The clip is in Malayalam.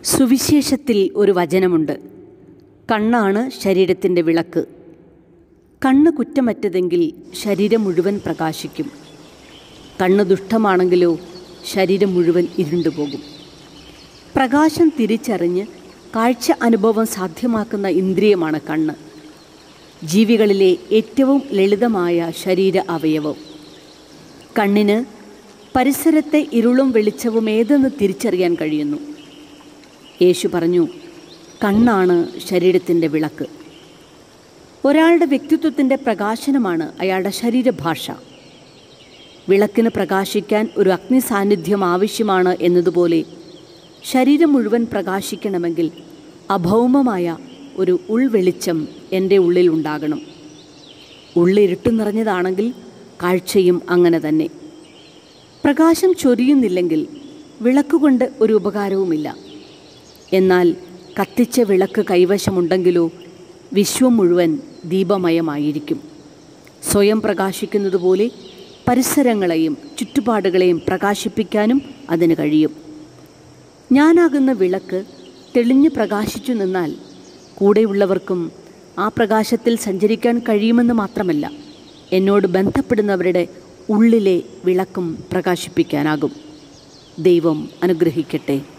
സുവിശേഷത്തിൽ ഒരു വചനമുണ്ട് കണ്ണാണ് ശരീരത്തിൻ്റെ വിളക്ക് കണ്ണ് കുറ്റമറ്റതെങ്കിൽ ശരീരം മുഴുവൻ പ്രകാശിക്കും കണ്ണ് ദുഷ്ടമാണെങ്കിലോ ശരീരം മുഴുവൻ ഇരുണ്ടുപോകും പ്രകാശം തിരിച്ചറിഞ്ഞ് കാഴ്ച അനുഭവം സാധ്യമാക്കുന്ന ഇന്ദ്രിയമാണ് കണ്ണ് ജീവികളിലെ ഏറ്റവും ലളിതമായ ശരീര അവയവം കണ്ണിന് പരിസരത്തെ ഇരുളും വെളിച്ചവും ഏതെന്ന് തിരിച്ചറിയാൻ കഴിയുന്നു യേശു പറഞ്ഞു കണ്ണാണ് ശരീരത്തിൻ്റെ വിളക്ക് ഒരാളുടെ വ്യക്തിത്വത്തിൻ്റെ പ്രകാശനമാണ് അയാളുടെ ശരീരഭാഷ വിളക്കിന് പ്രകാശിക്കാൻ ഒരു അഗ്നി സാന്നിധ്യം ആവശ്യമാണ് എന്നതുപോലെ ശരീരം മുഴുവൻ പ്രകാശിക്കണമെങ്കിൽ അഭൗമമായ ഒരു ഉൾവെളിച്ചം എൻ്റെ ഉള്ളിൽ ഉണ്ടാകണം ഉള്ളിരുട്ടു നിറഞ്ഞതാണെങ്കിൽ കാഴ്ചയും അങ്ങനെ തന്നെ പ്രകാശം ചൊരിയുന്നില്ലെങ്കിൽ വിളക്കുകൊണ്ട് ഒരു ഉപകാരവുമില്ല എന്നാൽ കത്തിച്ച വിളക്ക് കൈവശമുണ്ടെങ്കിലോ വിശ്വം മുഴുവൻ ദീപമയമായിരിക്കും സ്വയം പ്രകാശിക്കുന്നതുപോലെ പരിസരങ്ങളെയും ചുറ്റുപാടുകളെയും പ്രകാശിപ്പിക്കാനും അതിന് കഴിയും ഞാനാകുന്ന വിളക്ക് തെളിഞ്ഞു പ്രകാശിച്ചു നിന്നാൽ കൂടെയുള്ളവർക്കും ആ പ്രകാശത്തിൽ സഞ്ചരിക്കാൻ കഴിയുമെന്ന് മാത്രമല്ല എന്നോട് ബന്ധപ്പെടുന്നവരുടെ ഉള്ളിലെ വിളക്കും പ്രകാശിപ്പിക്കാനാകും ദൈവം അനുഗ്രഹിക്കട്ടെ